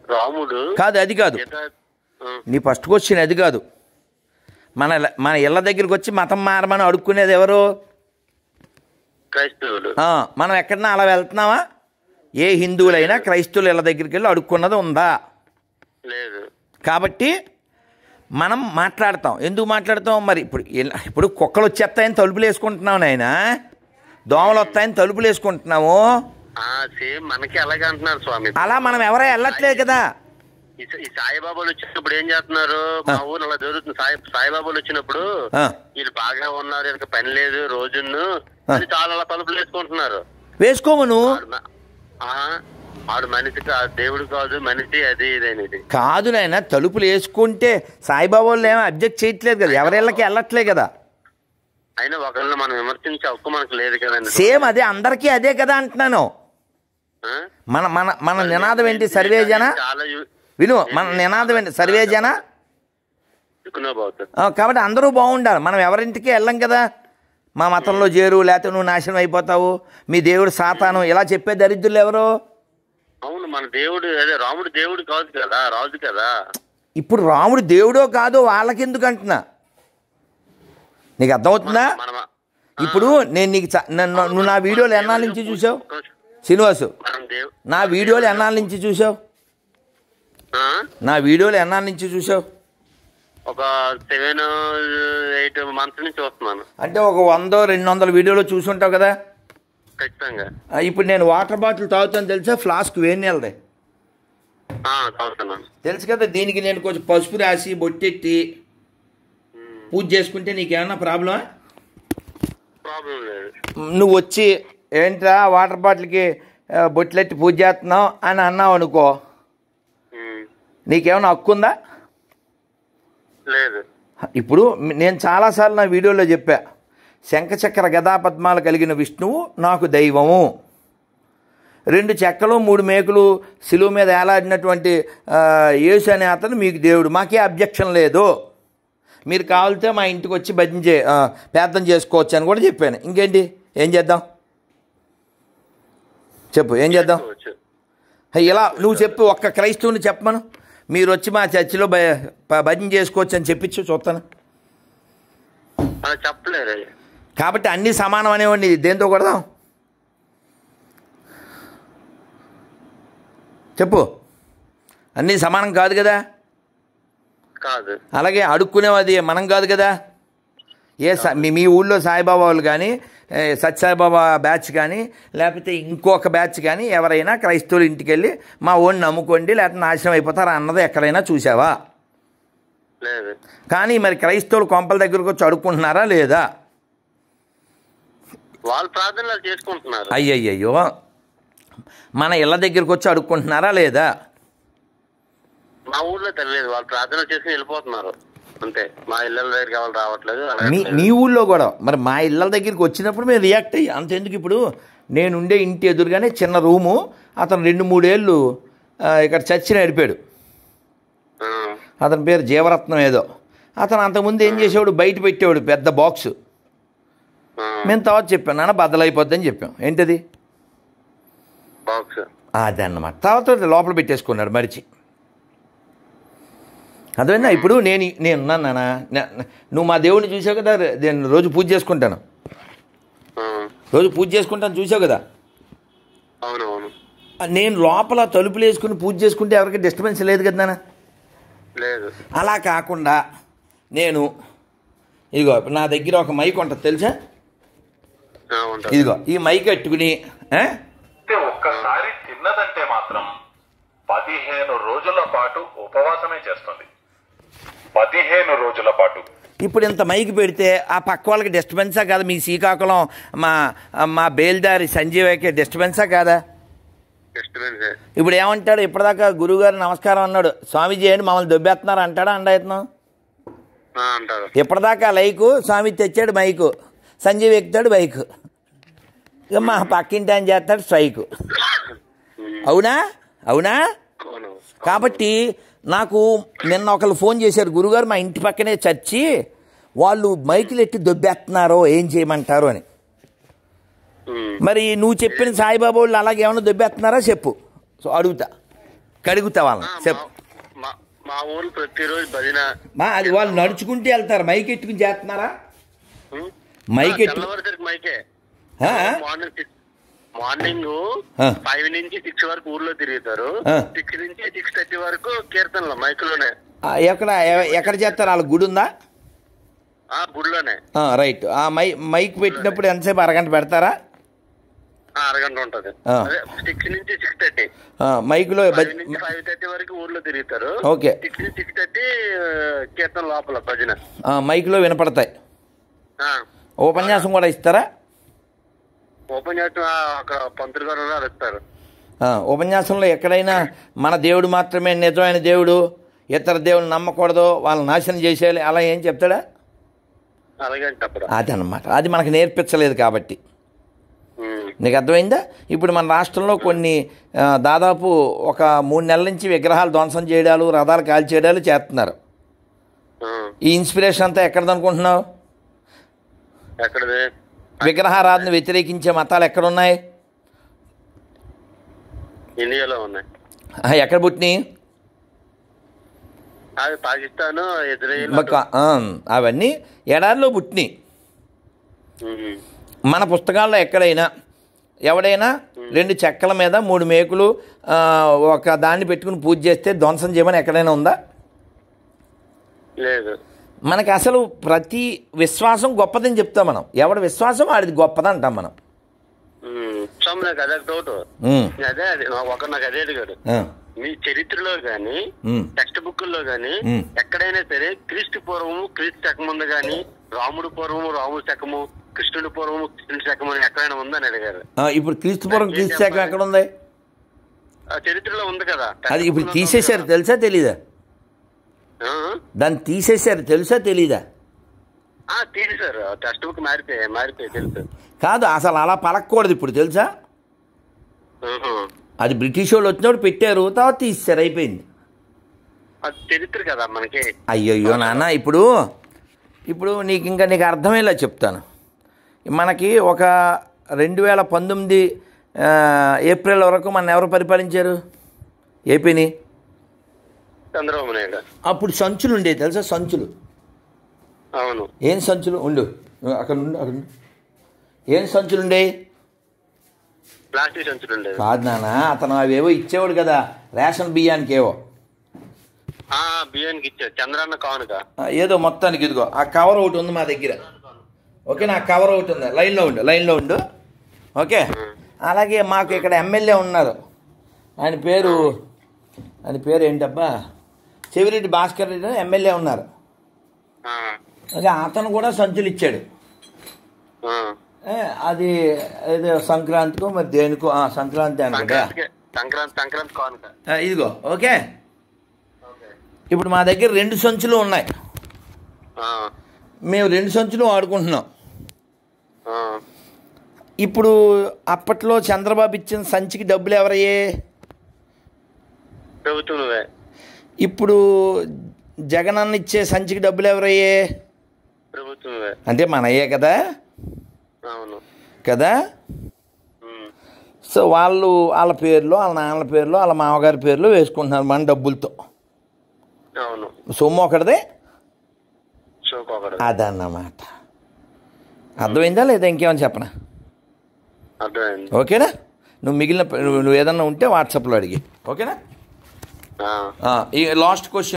రాముడు కాదు అది కాదు సీత ఆ, నీ ఫస్ట్ క్వశ్చన్ అది కాదు మన మన ఇళ్ళ దగ్గరికి వచ్చి మతం మారమని అడుక్కునేది ఎవరు క్రైస్తవులు ఆ, మనం ఎక్కడన్నా అలా వెళ్తున్నావా ఏ హిందువులైనా క్రైస్తవులు ఇళ్ళ దగ్గరికి వెళ్ళి అడుక్కున్నది ఉందా లేదు కాబట్టి మనం మాట్లాడతాం ఎందుకు మాట్లాడతాం మరి ఇప్పుడు ఇలా- ఇప్పుడు కుక్కలు వచ్చేస్తాయని తలుపులు వేసుకుంటున్నావు నాయన దోమలు వస్తాయని తలుపులు వేసుకుంటున్నాము ఆ సేమ్ మనకి అలాగే అంటున్నారు స్వామి అలా మనం ఎవరో వెళ్ళట్లేదు కదా ఈ సా- ఈ సాయిబాబాలు వచ్చినప్పుడు ఏం చేస్తున్నారు మా ఊరు అలా జరుగుతుంది సాయి సాయిబాబాలు వచ్చినప్పుడు ఆ. వీళ్ళు బాగా ఉన్నారు ఇంకా పని లేదు రోజును అని చాలా అలా తలుపులు వేసుకుంటున్నారు వేసుకోమను ఆడు మ- ఆ, ఆడు మనిషి కాదు దేవుడు కాదు మనిషి అది ఇది అనేది కాదు నాయన తలుపులు వేసుకుంటే సాయిబాబా వాళ్ళు ఏమో అబ్జెక్ట్ చేయట్లేదు కదా ఎవరిళ్ళకి వెళ్ళట్లే కదా అయినా ఒకరిని మనం విమర్శించే హక్కు మనకు లేదు కదండి సేమ్ అదే అందరికీ అదే కదా అంటున్నాను ఆ? మన మన మన నినాదం ఏంటి సర్వే జన చాలా యు- విను మన నినాదం ఏంటి సర్వే జన ఎక్కువ ఆ, కాబట్టి అందరూ బాగుండాలి మనం ఎవరింటికి వెళ్ళం కదా మా మతంలో చేరు లేకపోతే నువ్వు నాశనం అయిపోతావు మీ దేవుడు సాతాను ఇలా చెప్పే దరిద్రులు ఎవరు అవును మన దేవుడు అదే రాముడు దేవుడు కాదు కదా రాజు కదా ఇప్పుడు రాముడు దేవుడో కాదో వాళ్ళకెందుకు అంటున్నా నీకు అర్థమవుతుందా మనం ఇప్పుడు నేను నీకు చ- నన్ను- నువ్వు నా వీడియోలు ఎన్నాళ్ళ నుంచి చూసావు శ్రీనివాసు మనం దేవు నా వీడియోలు ఎన్నాళ్ళ నుంచి చూసావు ఆ? నా వీడియోలు ఎన్నాళ్ళ నుంచి చూసావు ఒక సెవెన్ ఎయిట్ మంత్స్ నుంచి చూస్తున్నాను అంటే ఒక వందో రెండు వందల వీడియోలు చూసుంటావు కదా ఖచ్చితంగా ఆ, ఇప్పుడు నేను వాటర్ బాటిల్ తాగుతాను తెలుసా ఫ్లాస్క్ వేడి నీళ్ళదే ఆ, చదువుతున్నాను తెలుసు కదా దీనికి నేను కొంచెం పసుపు రాసి బొట్టెట్టి పూజ చేసుకుంటే నీకేమన్నా ప్రాబ్లమా ప్రాబ్లం లేదు నువ్వు వచ్చి ఏంట్రా వాటర్ బాటిల్కి ఆ, బొట్లెట్టి పూజ చేస్తున్నావు అని అన్నావు అనుకో ఉమ్. నీకేమైనా హక్కు ఉందా లేదు ఇప్పుడు నేను చాలాసార్లు నా వీడియోలో చెప్పా శంఖచక్ర గదా పద్మాలు కలిగిన విష్ణువు నాకు దైవము రెండు చెక్కలు మూడు మేకులు శిలువ మీద ఏలాడినటువంటి ఆ, యేసు అనే అతను మీకు దేవుడు మాకే అబ్జెక్షన్ లేదు మీరు కావాలితే మా ఇంటికి వచ్చి భజన చే ఆ, ప్రార్థన చేసుకోవచ్చు అని కూడా చెప్పాను ఇంకేంటి ఏం చేద్దాం చెప్పు ఏం చేద్దాం వచ్చు ఇలా నువ్వు చెప్పు ఒక్క క్రైస్తవుని చెప్పమను మీరు వచ్చి మా చర్చిలో భ ప- భజన చేసుకోవచ్చు అని చెప్పించు చూస్తాను అలా చెప్పలేరు కాబట్టి అన్నీ సమానం అనేవాడిని దేంతో కొడదాం చెప్పు అన్నీ సమానం కాదు కదా కాదు అలాగే అడుక్కునేది మనం కాదు కదా ఏ సా- మీ మీ ఊళ్ళో సాయిబాబా వాళ్ళు కానీ ఏ, సత్యసాయిబాబా బ్యాచ్ కానీ లేకపోతే ఇంకొక బ్యాచ్ కానీ ఎవరైనా క్రైస్తవుల ఇంటికి వెళ్ళి మా ఓడిని నమ్ముకోండి లేకపోతే నాశనం అయిపోతారు అన్నది ఎక్కడైనా చూసావా లేదు కానీ మరి క్రైస్తవులు కొంపల దగ్గరకు వచ్చి అడుక్కుంటున్నారా లేదా వాళ్ళు ప్రార్థనలు చేసుకుంటున్నారు అయ్యయ్యో మన ఇళ్ళ దగ్గరికి వచ్చి అడుక్కుంటున్నారా లేదా మా ఊర్లో తెలియదు వాళ్ళు ప్రార్థన చేసి వెళ్ళిపోతున్నారు అంతే మా ఇళ్ళ దగ్గరికి ఎవరు రావట్లేదు మీ అడగట్లేదు. మీ ఊళ్ళో కూడా మరి మా ఇళ్ళ దగ్గరికి వచ్చినప్పుడు మేము రియాక్ట్ అయ్యి అంతెందుకు ఇప్పుడు నేను ఉండే ఇంటి ఎదురుగానే చిన్న రూము అతను రెండు మూడేళ్ళు ఆ, ఇక్కడ చర్చి నడిపాడు ఆ, అతని పేరు జీవరత్నం ఏదో అతను అంతకుముందు ఏం చేసేవాడు బయట పెట్టేవాడు పెద్ద బాక్స్ ఆ, మేము తర్వాత చెప్పాను నాన్న బద్దలైపోద్దని చెప్పాం ఏంటది బాక్స్ అదన్నమాట తర్వాత లోపల పెట్టేసుకున్నాడు మరిచి అదేనా ఇప్పుడు నేను నేను ఉన్నాను నాన్న నే- నువ్వు మా దేవుడిని చూసావు కదా నేను రోజు పూజ చేసుకుంటాను ఆ, రోజు పూజ చేసుకుంటాను చూసావు కదా అవునవును నేను లోపల తలుపులు వేసుకుని పూజ చేసుకుంటే ఎవరికి డిస్టర్బెన్స్ లేదు కదా నాన్న లేదు అలా కాకుండా నేను ఇదిగో ఇప్పుడు నా దగ్గర ఒక మైక్ ఉంటుంది తెలుసా ఆ, ఉంటుంది ఇదిగో ఈ మైక్ పెట్టుకుని ఆ? అయితే ఒక్కసారి తిన్నదంటే మాత్రం పదిహేను రోజుల పాటు ఉపవాసమే చేస్తుంది పదిహేను రోజుల పాటు ఇప్పుడు ఇంత మైక్ పెడితే ఆ పక్క వాళ్ళకి డిస్టర్బెన్సా కాదా మీ శ్రీకాకుళం మా మా బేల్దారి సంజీవకి డిస్టర్బెన్సా కాదా డిస్టర్బెన్స్ ఇప్పుడు ఏమంటాడు ఇప్పటిదాకా గురువుగారు నమస్కారం అన్నాడు స్వామీజీ ఏంటి మమ్మల్ని దొబ్బేస్తున్నారు అంటాడా అండయత్నం అంటారు ఇప్పటిదాకా లైకు స్వామి తెచ్చాడు మైకు సంజీవ్ ఎక్కుతాడు బైక్ ఇక మా పక్కింటి ఆయన చేస్తాడు స్ట్రైక్ అవునా అవునా అవును కాబట్టి నాకు నిన్న ఒకళ్ళు ఫోన్ చేశారు గురుగారు మా ఇంటి పక్కనే చర్చి వాళ్ళు మైకులు ఎట్టి దొబ్బేస్తున్నారో ఏం చేయమంటారు అని ఉమ్. మరి నువ్వు చెప్పిన సాయిబాబా వాళ్ళు అలాగే ఏమైనా దొబ్బేస్తున్నారా చెప్పు సో అడుగుతా కడుగుతా వాళ్ళని ఆ, చెప్పు మా- మా మా ఊరు ప్రతిరోజు భజన మా అది వాళ్ళు నడుచుకుంటూ వెళ్తారు మైక్ ఎట్టుకుని చేస్తున్నారా ఉం? మైక్ ఆ, ఎట్టు తెల్లవారుజామున మైకే ఆ? మార్నింగ్ సిక్స్ మార్నింగ్ ఆ. ఫైవ్ నుంచి సిక్స్ వరకు ఊర్లో తిరుగుతారు ఆ. సిక్స్ నుంచి సిక్స్ థర్టీ వరకు కీర్తనలు మైకులోనే ఆ, ఎక్కడ ఎ- ఎక్కడ చేస్తారు వాళ్ళ గుడి ఉందా ఆ గుడిలోనే ఆ, రైట్ ఆ మై మైక్ పెట్టినప్పుడు ఎంతసేపు అరగంట పెడతారా ఆ, అరగంట ఉంటది ఆ. అదే సిక్స్ నుంచి సిక్స్ థర్టీ ఆ, మైక్లో ఫైవ్ బ- నుంచి ఫైవ్ థర్టీ వరకు ఊర్లో తిరుగుతారు ఓకే. సిక్స్ నుంచి సిక్స్ థర్టీ కీర్తన లోపల భజన ఆ, మైక్లో వినపడతాయి ఆ. ఉపన్యాసం కూడా ఇస్తారా ఓపెన్ చేసిన ఒక పంతులు గారు ఉన్నారు, ఇస్తారు ఆ, ఉపన్యాసంలో ఎక్కడైనా మన దేవుడు మాత్రమే నిజమైన దేవుడు ఇతర దేవుడు నమ్మకూడదు వాళ్ళని నాశనం చేసేయాలి అలా ఏం చెప్తాడా అలాగే అంటే అప్పుడు అది అన్నమాట అది మనకు నేర్పించలేదు కాబట్టి ఉం. నీకు అర్థమైందా ఇప్పుడు మన రాష్ట్రంలో కొన్ని ఆ, దాదాపు ఒక మూడు నెలల నుంచి విగ్రహాలు ధ్వంసం చేయడాలు రథాలు కాల్చేయడాలు చేస్తున్నారు ఆ. ఈ ఇన్స్పిరేషన్ అంతా ఎక్కడదనుకుంటున్నావు ఎక్కడది విగ్రహారాధన వ్యతిరేకించే మతాలు ఎక్కడున్నాయి ఇండియాలో ఉన్నాయి ఆ, ఎక్కడ పుట్టినాయి అది పాకిస్తాన్ ఇజ్రాయిల్ మక్క- ఆ, అవన్నీ ఎడారిలో పుట్టినాయి ఉం. మన పుస్తకాల్లో ఎక్కడైనా ఎవడైనా రెండు చెక్కల మీద మూడు మేకులు ఆ, ఒక దాన్ని పెట్టుకుని పూజ చేస్తే ధ్వంసం చేయమని ఎక్కడైనా ఉందా లేదు మనకి అసలు ప్రతి విశ్వాసం గొప్పదని చెప్తాం మనం ఎవడి విశ్వాసం ఆడిది గొప్పది అంటాం మనం ఉం. స్వామి నాకు అదే డౌట్ ఉమ్, అదే అది నా- ఒక నాకు అదే అడిగాడు ఆ, మీ చరిత్రలో గాని ఉమ్, టెక్స్ట్ బుక్ లో గాని ఉమ్. ఎక్కడైనా సరే క్రీస్తు పూర్వము క్రీస్తు శకముందు గాని రాముడు పూర్వము రాముడు శకము కృష్ణుడి పూర్వము కృష్ణుడి శకము అని ఎక్కడైనా ఉందని అడిగారు ఆ, ఇప్పుడు క్రీస్తుపురం క్రీస్తు శాఖ ఎక్కడ ఉంది ఆ చరిత్రలో ఉంది కదా అది ఇప్పుడు తీసేశారు తెలుసా తెలీదా ఆ? దాన్ని తీసేశారు తెలుసా తెలీదా ఆ, తీసేశారు టెక్స్ట్ బుక్ మారిపోయాయి మారిపోయాయి తెలుసు కాదు అసలు అలా పలకూడదు ఇప్పుడు తెలుసా ఆహా. అది బ్రిటిష్ వాళ్ళు వచ్చినప్పుడు పెట్టారు తర్వాత తీసేశారు అయిపోయింది అది చరిత్ర కదా మనకి అయ్యయ్యో నాన్న ఇప్పుడు ఇప్పుడు నీకు ఇంకా నీకు అర్థమయ్యేలా చెప్తాను మనకి ఒక రెండు వేల పంతొమ్మిది ఆ, ఏప్రిల్ వరకు మన ఎవరు పరిపాలించారు ఏపీని చంద్రబాబు నాయుడు అప్పుడు సంచులు ఉండేవి తెలుసా సంచులు అవును ఏం సంచులు ఉండు అక్కడ ఉండు అక్కడ ఉండు ఏం సంచులు ఉండేవి ప్లాస్టిక్ సంచులు ఉండేది కాదు నాన్న అతను అవేవో ఇచ్చేవాడు కదా రేషన్ బియ్యానికి ఏవో ఆ బియ్యానికి ఇచ్చారు చంద్రన్న కానుక ఆ, ఏదో మొత్తానికి ఇదిగో ఆ కవర్ ఒకటి ఉంది మా దగ్గర ఓకే నా కవర్ ఒకటి ఉంది లైన్లో ఉండు లైన్లో ఉండు ఓకే అలాగే మాకు ఇక్కడ ఎమ్మెల్యే ఉన్నారు ఆయన పేరు ఆయన పేరు ఏంటబ్బా చెవిరెడ్డి భాస్కర్ రెడ్డి ఎమ్మెల్యే ఉన్నారు ఆ, ఓకే అతను కూడా సంచులు ఇచ్చాడు ఆ. ఏ, అది ఏదో సంక్రాంతికో మరి దేనికో ఆ, సంక్రాంతి అనుకుంటా సంక్రాంతికి సంక్రాంతి సంక్రాంతి కానుక ఆ, ఇదిగో ఓకే ఓకే. ఇప్పుడు మా దగ్గర రెండు సంచులు ఉన్నాయి ఆ, మేము రెండు సంచులు వాడుకుంటున్నాం ఆ. ఇప్పుడు అప్పట్లో చంద్రబాబు ఇచ్చిన సంచికి డబ్బులు ఎవరయ్యే ప్రభుత్వం నువ్వే ఇప్పుడు జగనన్న ఇచ్చే సంచికి డబ్బులు ఎవరయ్యే ప్రభుత్వం నువ్వే అంటే మనయ్యే కదా అవును కదా ఉమ్. సో వాళ్ళు వాళ్ళ పేర్లో వాళ్ళ నాన్నల పేర్లో వాళ్ళ మామగారి పేర్లో వేసుకుంటున్నారు మన డబ్బులతో అవును సొమ్ము ఒకటిదే షోకోకడు అదన్నమాట అర్థమైందా లేదా ఇంకేమైనా చెప్పనా అర్థమైంది ఓకేనా నువ్వు మిగిలిన నువ్వు నువ్వు ఏదన్నా ఉంటే వాట్సాప్లో అడిగి ఓకేనా ఆ. ఆ, ఈ లాస్ట్ క్వశ్చన్